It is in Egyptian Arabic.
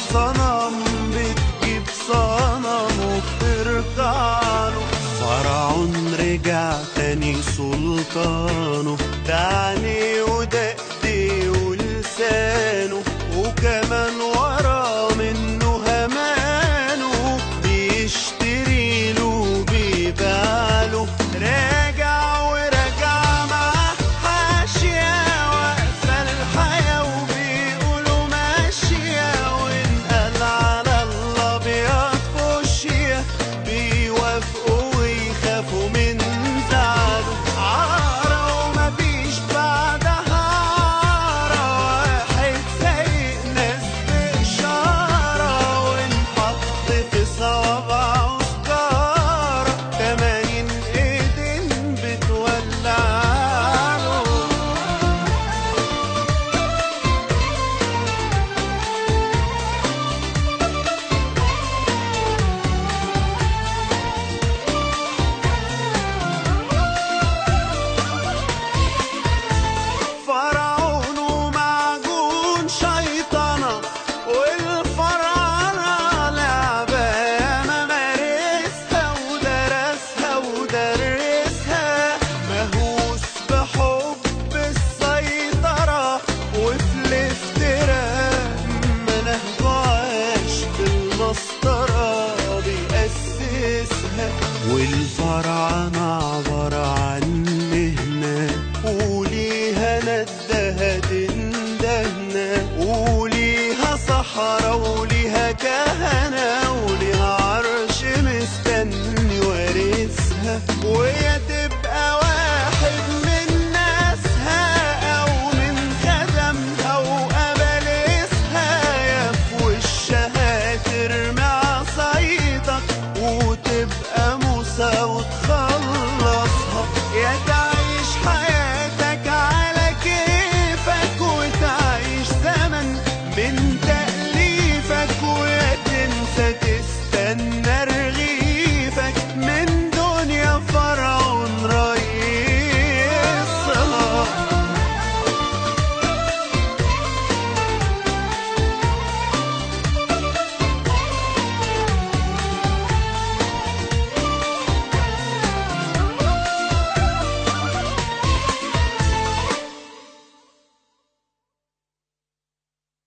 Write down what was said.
صنم بتجيب صنم وبتركع له فرعون رجع تاني سلطانه دعني ودقدي ولسانه وكمان ورا منه همانه بيشتري له بيبيع له راجع وراجع مع حاشية واقفة الحياة وبيقولوا ماشية وانقال على الأبيض فوشية بيوافقوا ويخافوا من زعله عارة ومفيش بعدها عارة واحد سايق ناس بإشارة وانحط في صوابعه سكارة تمانين ايدين بتولع له فرعون ومعجون شيطنة والفراعنة لعبة ياما مارسها ودرسها ودرسها مهووس بحب السيطرة وفي الافتراء منهجه عاش بالمسطرة بيأسسها والفراعنة عبارة عن مهنة وليها ندها تندهنا وليها صحراء وليها كهنة